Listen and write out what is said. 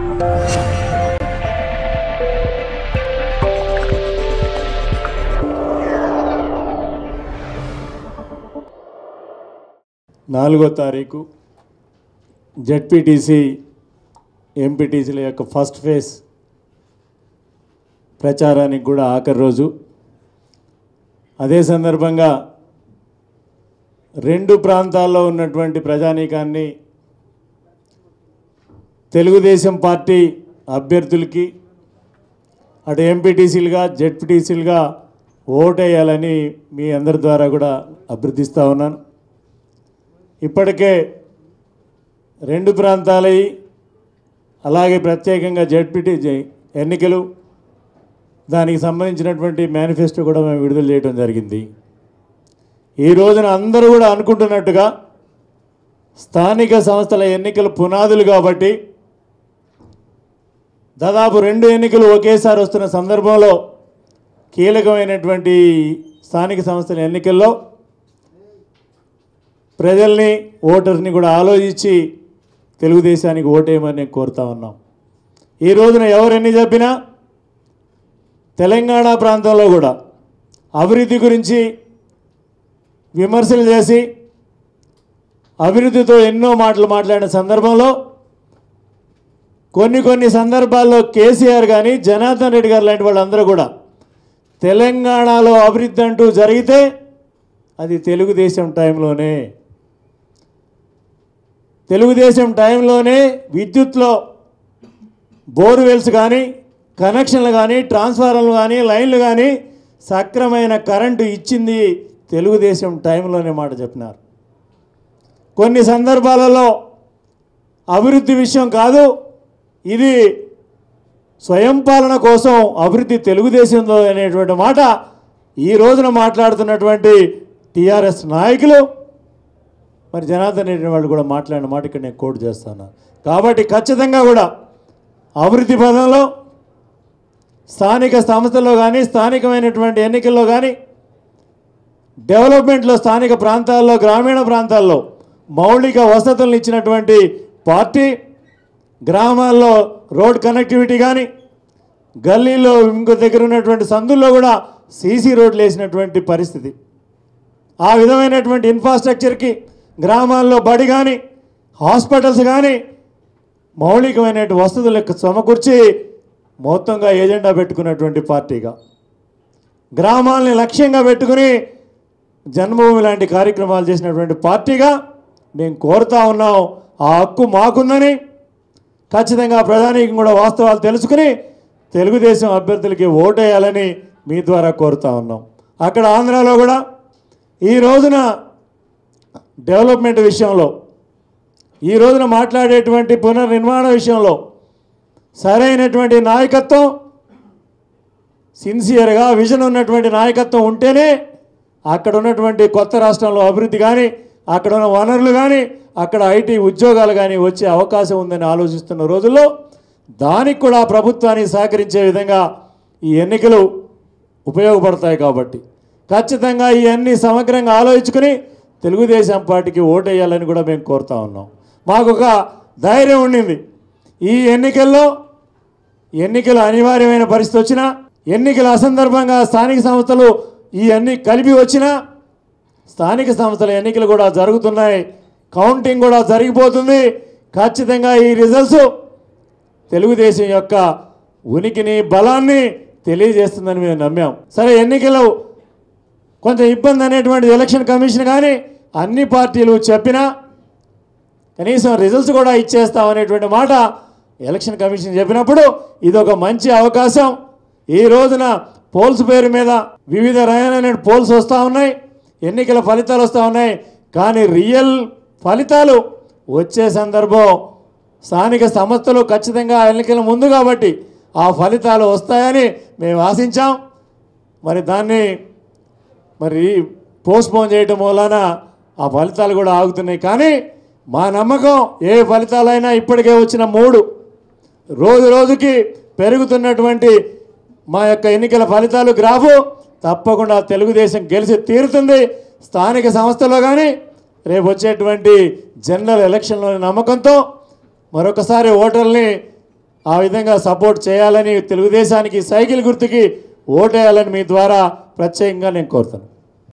నాలుగో తారీఖు జెడ్పీటీసీ ఎంపీటీసీల యొక్క ఫస్ట్ ఫేజ్ ప్రచారానికి కూడా ఆఖరి రోజు అదే సందర్భంగా రెండు ప్రాంతాల్లో ఉన్నటువంటి ప్రజానీకాన్ని తెలుగుదేశం పార్టీ అభ్యర్థులకి అటు ఎంపీటీసీలుగా జెడ్పీటీసీలుగా ఓటేయాలని మీ అందరి ద్వారా కూడా అభ్యర్థిస్తూ ఉన్నాను ఇప్పటికే రెండు ప్రాంతాలవి అలాగే ప్రత్యేకంగా జెడ్పీటీ ఎన్నికలు దానికి సంబంధించినటువంటి మేనిఫెస్టో కూడా మేము విడుదల చేయడం జరిగింది ఈ రోజున అందరూ కూడా అనుకుంటున్నట్టుగా స్థానిక సంస్థల ఎన్నికలు పునాదులు కాబట్టి దాదాపు రెండు ఎన్నికలు ఒకేసారి వస్తున్న సందర్భంలో కీలకమైనటువంటి స్థానిక సంస్థల ఎన్నికల్లో ప్రజల్ని ఓటర్ని కూడా ఆలోచించి తెలుగుదేశానికి ఓటేయమని నేను కోరుతా ఉన్నాం ఈ రోజున ఎవరెన్ని చెప్పినా తెలంగాణ ప్రాంతంలో కూడా అభివృద్ధి గురించి విమర్శలు చేసి అభివృద్ధితో ఎన్నో మాటలు మాట్లాడిన సందర్భంలో కొన్ని కొన్ని సందర్భాల్లో కేసీఆర్ కానీ జనార్దన్ రెడ్డి గారు లాంటి వాళ్ళందరూ కూడా తెలంగాణలో అభివృద్ధి అంటూ జరిగితే అది తెలుగుదేశం టైంలోనే తెలుగుదేశం టైంలోనే విద్యుత్లో బోర్వెల్స్ కానీ కనెక్షన్లు కానీ ట్రాన్స్ఫార్మర్లు కానీ లైన్లు కానీ సక్రమైన కరెంటు ఇచ్చింది తెలుగుదేశం టైంలోనే మాట చెప్పినారు కొన్ని సందర్భాలలో అభివృద్ధి విషయం కాదు ఇది స్వయం పాలన కోసం అభివృద్ధి తెలుగుదేశంలో అనేటువంటి మాట ఈ రోజున మాట్లాడుతున్నటువంటి టీఆర్ఎస్ నాయకులు మరి జనార్దన్ రెడ్డి వాళ్ళు కూడా మాట్లాడిన మాట ఇక్కడ నేను కోట్ చేస్తాను కాబట్టి ఖచ్చితంగా కూడా అభివృద్ధి పదంలో స్థానిక సంస్థల్లో కానీ స్థానికమైనటువంటి ఎన్నికల్లో కానీ డెవలప్మెంట్లో స్థానిక ప్రాంతాల్లో గ్రామీణ ప్రాంతాల్లో మౌలిక వసతులను ఇచ్చినటువంటి పార్టీ గ్రామాల్లో రోడ్ కనెక్టివిటీ కానీ గల్లీలో ఇంకో దగ్గర ఉన్నటువంటి సందుల్లో కూడా సీసీ రోడ్లు వేసినటువంటి పరిస్థితి ఆ విధమైనటువంటి ఇన్ఫ్రాస్ట్రక్చర్కి గ్రామాల్లో బడి కానీ హాస్పిటల్స్ కానీ మౌలికమైన వసతులకు సమకూర్చి మొత్తంగా ఎజెండా పెట్టుకున్నటువంటి పార్టీగా గ్రామాలని లక్ష్యంగా పెట్టుకుని జన్మభూమి లాంటి కార్యక్రమాలు చేసినటువంటి పార్టీగా మేము కోరుతా ఉన్నాం ఆ హక్కు మాకుందని ఖచ్చితంగా ప్రధానికి కూడా వాస్తవాలు తెలుసుకుని తెలుగుదేశం అభ్యర్థులకి ఓటేయాలని మీ ద్వారా కోరుతా ఉన్నాం అక్కడ ఆంధ్రాలో కూడా ఈ రోజున డెవలప్మెంట్ విషయంలో ఈ రోజున మాట్లాడేటువంటి పునర్నిర్మాణ విషయంలో సరైనటువంటి నాయకత్వం సిన్సియర్గా విజన్ ఉన్నటువంటి నాయకత్వం ఉంటేనే అక్కడ ఉన్నటువంటి కొత్త రాష్ట్రంలో అభివృద్ధి కానీ అక్కడ ఉన్న వనరులు కానీ అక్కడ ఐటీ ఉద్యోగాలు కానీ వచ్చే అవకాశం ఉందని ఆలోచిస్తున్న రోజుల్లో దానికి కూడా ప్రభుత్వానికి సహకరించే విధంగా ఈ ఎన్నికలు ఉపయోగపడతాయి కాబట్టి ఖచ్చితంగా ఇవన్నీ సమగ్రంగా ఆలోచించుకుని తెలుగుదేశం పార్టీకి ఓటేయాలని కూడా మేము కోరుతా ఉన్నాం మాకు ఒక ధైర్యం ఉండింది ఈ ఎన్నికల్లో ఎన్నికలు అనివార్యమైన పరిస్థితి వచ్చినా ఎన్నికల అసందర్భంగా స్థానిక సంస్థలు ఈ అన్ని కలిపి వచ్చినా స్థానిక సంస్థల ఎన్నికలు కూడా జరుగుతున్నాయి కౌంటింగ్ కూడా జరిగిపోతుంది ఖచ్చితంగా ఈ రిజల్ట్స్ తెలుగుదేశం యొక్క ఉనికిని బలాన్ని తెలియజేస్తుందని మేము నమ్మాం సరే ఎన్నికలు కొంచెం ఇబ్బంది అనేటువంటి ఎలక్షన్ కమిషన్ కానీ అన్ని పార్టీలు చెప్పినా కనీసం రిజల్ట్స్ కూడా ఇచ్చేస్తామనేటువంటి మాట ఎలక్షన్ కమిషన్ చెప్పినప్పుడు ఇది ఒక మంచి అవకాశం ఈ రోజున పోల్స్ పేరు మీద వివిధ రకాలైన పోల్స్ వస్తూ ఉన్నాయి ఎన్నికల ఫలితాలు వస్తూ ఉన్నాయి కానీ రియల్ ఫలితాలు వచ్చే సందర్భం స్థానిక సంస్థలు ఖచ్చితంగా ఎన్నికల ముందు కాబట్టి ఆ ఫలితాలు వస్తాయని మేము ఆశించాం మరి దాన్ని మరి పోస్ట్పోన్ చేయటం వలన ఆ ఫలితాలు కూడా ఆగుతున్నాయి కానీ మా నమ్మకం ఏ ఫలితాలైనా ఇప్పటికే వచ్చిన మూడు రోజు రోజుకి పెరుగుతున్నటువంటి మా యొక్క ఎన్నికల ఫలితాలు గ్రాఫు తప్పకుండా తెలుగుదేశం గెలిచి తీరుతుంది స్థానిక సంస్థలో కానీ రేపు వచ్చేటువంటి జనరల్ ఎలక్షన్లోని నమ్మకంతో మరొకసారి ఓటర్ని ఆ విధంగా సపోర్ట్ చేయాలని తెలుగుదేశానికి సైకిల్ గుర్తుకి ఓటేయాలని మీ ద్వారా ప్రత్యేకంగా నేను కోరుతాను